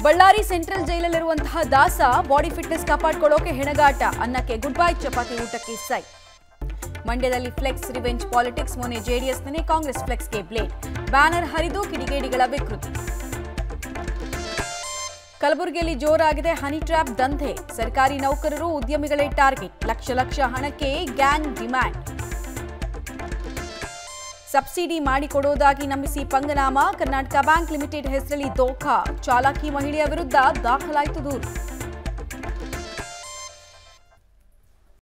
Ballari central ಜೈಲಲ್ಲಿರುವಂತಹ ದಾಸ body fitness ಕಾಪಾಡ್ಕೊಳ್ಳೋಕೆ ಹೆಣಗಾಟ ಅನ್ನಕ್ಕೆ good bye chapati ಊಟಕ್ಕೆ ಸೈ ಮಂಡ್ಯದಲ್ಲಿ ಫ್ಲೆಕ್ಸ್ ರಿವೆಂಜ್ ಪಾಲಿಟಿಕ್ಸ್ ಮೊನ್ನೆ ಜೆಡಿಎಸ್ನೇ ಕಾಂಗ್ರೆಸ್ ಫ್ಲೆಕ್ಸ್ಗೆ ಬ್ಲೇಡ್ ಬ್ಯಾನರ್ ಹರಿದು ಕಿಡಿಗೇಡಿಗಳ ವಿಕೃತಿ ಕಲಬುರಗಿಯಲ್ಲಿ ಜೋರಾಗಿದೆ ಹನಿ ಟ್ರ್ಯಾಪ್ ದಂಧೆ ಸರ್ಕಾರಿ ನೌಕರರು ಉದ್ಯಮಿಗಳೇ ಟಾರ್ಗೆಟ್ ಲಕ್ಷ ಲಕ್ಷ ಹಣಕ್ಕೆ ಗ್ಯಾಂಗ್ ಡಿಮ್ಯಾಂಡ್ ಸಬ್ಸಿಡಿ ಮಾಡಿಕೊಡೋದಾಗಿ ನಂಬಿಸಿ ಪಂಗನಾಮ ಕರ್ನಾಟಕ ಬ್ಯಾಂಕ್ ಲಿಮಿಟೆಡ್ ಹೆಸರಲ್ಲಿ ದೋಖಾ ಚಾಲಾಕಿ ಮಹಿಳೆಯ ವಿರುದ್ಧ ದಾಖಲಾಯಿತು ದೂರು